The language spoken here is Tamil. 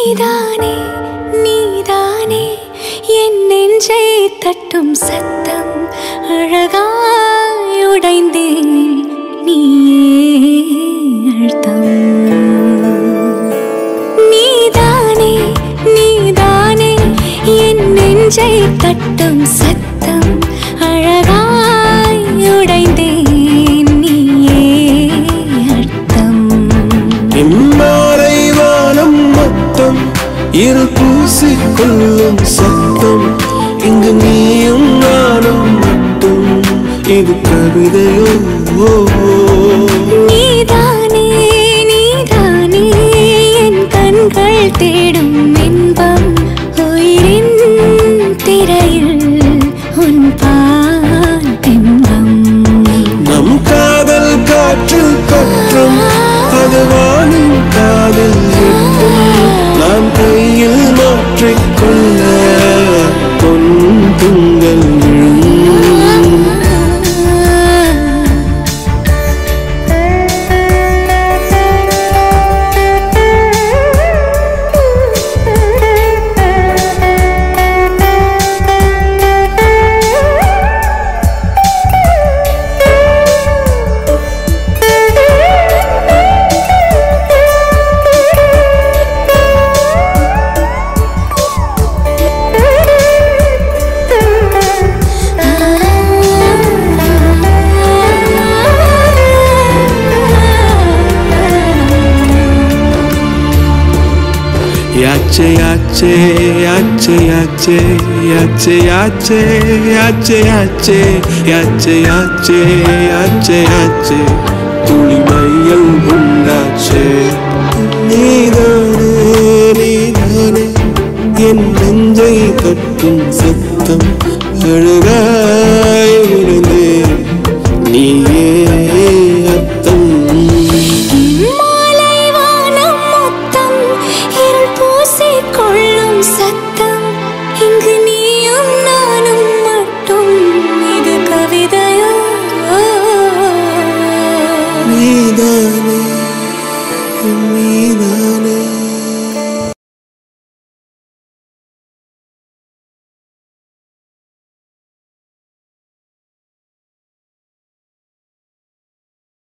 நீதானே நீதானே என் நெஞ்சை தட்டும் சத்தம் அழகாய் உடைந்தேன் நீயே அழுத்தம் நீதானே நீதானே என் நெஞ்சை தட்டும் சத்தம் அழகாய் உடைந்தேன் நீயே அர்த்தம் இம்மாலை வானம் மொத்தம் இரு பூசிக்கொள்ளும் சத்தம் இங்கு நீயும் நானும் மட்டும் இது கவிதையோ ஓ, ஓ. நீதானே நீதானே என் கண்கள் தேடும் இன்பம் உயிரின் திரையில் உன் பால் பிம்பம் நம் காதல் காற்றில் கற்றும் அது வாழும் காதல் எட்டும் நாம் கையில் மாற்றிக்கொள்ள பொன் துங்கள் விழும் யாச்சே யாச்சே யாச்சே யாச்சே யாச்சே யாச்சே யாச்சே யாச்சே யாச்சே யாச்சே யாச்சே யாச்சே துளி மையல் உண்டாச்சே நீதானே நீதானே என் நெஞ்சை கட்டும் சத்தம் அழகாய் உணர்ந்தேன் நீயே அர்த்தம் மாலை வானம் மொத்தம் இருள் பூசிக் கொள்ளும் சத்தம் இங்கு நீயும் நானும் மட்டும் இது கவிதையோ நீதானே நீதானே